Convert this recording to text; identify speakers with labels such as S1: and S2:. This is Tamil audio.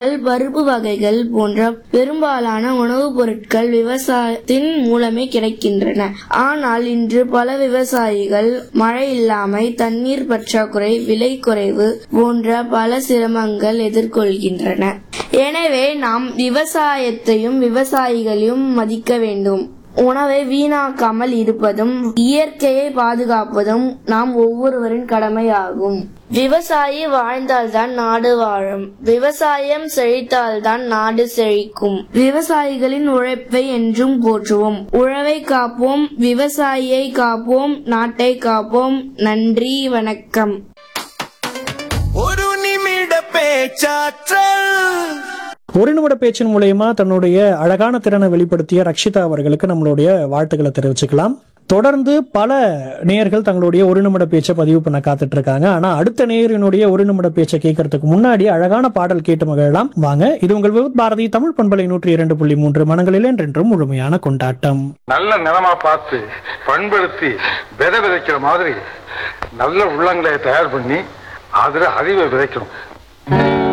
S1: பால் பருப்பு வகைகள் போன்ற பெரும்பாலான உணவுப் பொருட்கள் விவசாயத்தின் மூலமே கிடைக்கின்றன ஆனால் இன்று பல விவசாயிகள் மழை இல்லாமை தண்ணீர் பற்றாக்குறை விலை குறைவு போன்ற பல சிரமங்கள் எதிர்கொள்கின்றன எனவே நாம் விவசாயத்தையும் விவசாயிகளையும் மதிக்க வேண்டும் உணவை வீணாக்காமல் இருப்பதும் இயற்கையை பாதுகாப்பதும் நாம் ஒவ்வொருவரின் கடமையாகும் விவசாயி வாழ்ந்தால்தான் நாடு வாழும் விவசாயம் செழித்தால்தான் நாடு செழிக்கும் விவசாயிகளின் உழைப்பை என்றும் போற்றுவோம் உழவை காப்போம் விவசாயியை காப்போம் நாட்டை காப்போம் நன்றி வணக்கம்
S2: ஒரு நிமிட பேச்சாற்றல்
S3: ஒரு நிமிட பேச்சின் மூலயமா தன்னுடைய அழகான திறனை வெளிப்படுத்திய ரக்ஷிதா அவர்களுக்கு நம்மளுடைய வாழ்த்துக்களை தெரிவிச்சுக்கலாம் தொடர்ந்து பல நேயர்கள் தங்களுடைய ஒரு நிமிட பேச்சை பதிவு பண்ண காத்துட்டு இருக்காங்க ஆனா அடுத்த நேயரினுடைய ஒரு நிமிட பேச்சை கேட்கறதுக்கு முன்னாடி அழகான பாடல் கேட்டு மகிழலாம் வாங்க இது உங்கள் விவுத் பாரதி தமிழ் பண்பலை நூற்றி இரண்டு புள்ளி மூன்று மனங்களில் என்றென்றும் முழுமையான கொண்டாட்டம்
S4: நல்ல நிலமா பார்த்து பண்படுத்தி விதை விதைக்கிற மாதிரி நல்ல உள்ளங்களை தயார் பண்ணி அதுல அறிவை விதைக்கணும்